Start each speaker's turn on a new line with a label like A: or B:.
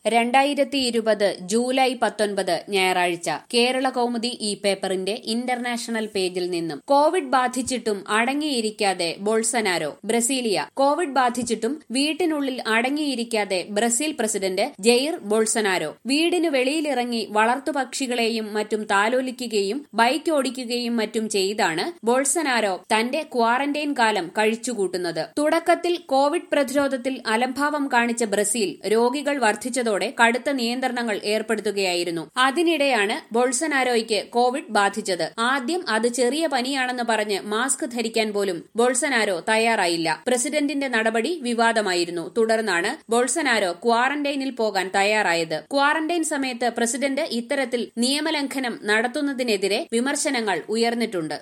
A: രണ്ടായിരത്തി ഇരുപത് ജൂലൈ പത്തൊൻപത് ഞായറാഴ്ച കേരള കൗമുദി ഈ പേപ്പറിന്റെ ഇന്റർനാഷണൽ പേജിൽ നിന്നും കോവിഡ് ബാധിച്ചിട്ടും അടങ്ങിയിരിക്കാതെ ബോൾസനാരോ ബ്രസീലിയ കോവിഡ് ബാധിച്ചിട്ടും വീട്ടിനുള്ളിൽ അടങ്ങിയിരിക്കാതെ ബ്രസീൽ പ്രസിഡന്റ് ജെയിർ ബോൾസനാരോ വീടിനു വെളിയിലിറങ്ങി വളർത്തുപക്ഷികളെയും മറ്റും താലോലിക്കുകയും ബൈക്ക് ഓടിക്കുകയും മറ്റും ചെയ്താണ് ബോൾസനാരോ തന്റെ ക്വാറന്റൈൻ കാലം കഴിച്ചുകൂട്ടുന്നത് തുടക്കത്തിൽ കോവിഡ് പ്രതിരോധത്തിൽ അലംഭാവം കാണിച്ച ബ്രസീൽ രോഗികൾ വർദ്ധിച്ചതോടെ കടുത്ത നിയന്ത്രണങ്ങൾ ഏർപ്പെടുത്തുകയായിരുന്നു അതിനിടെയാണ് ബോൾസനാരോയ്ക്ക് കോവിഡ് ബാധിച്ചത് ആദ്യം അത് ചെറിയ പനിയാണെന്ന് പറഞ്ഞ് മാസ്ക് ധരിക്കാൻ പോലും ബോൾസനാരോ തയ്യാറായില്ല പ്രസിഡന്റിന്റെ നടപടി വിവാദമായിരുന്നു തുടർന്നാണ് ബോൾസനാരോ ക്വാറന്റൈനിൽ പോകാൻ തയ്യാറായത് ക്വാറന്റൈൻ സമയത്ത് പ്രസിഡന്റ് ഇത്തരത്തിൽ നിയമലംഘനം നടത്തുന്നതിനെതിരെ വിമർശനങ്ങൾ ഉയർന്നിട്ടുണ്ട്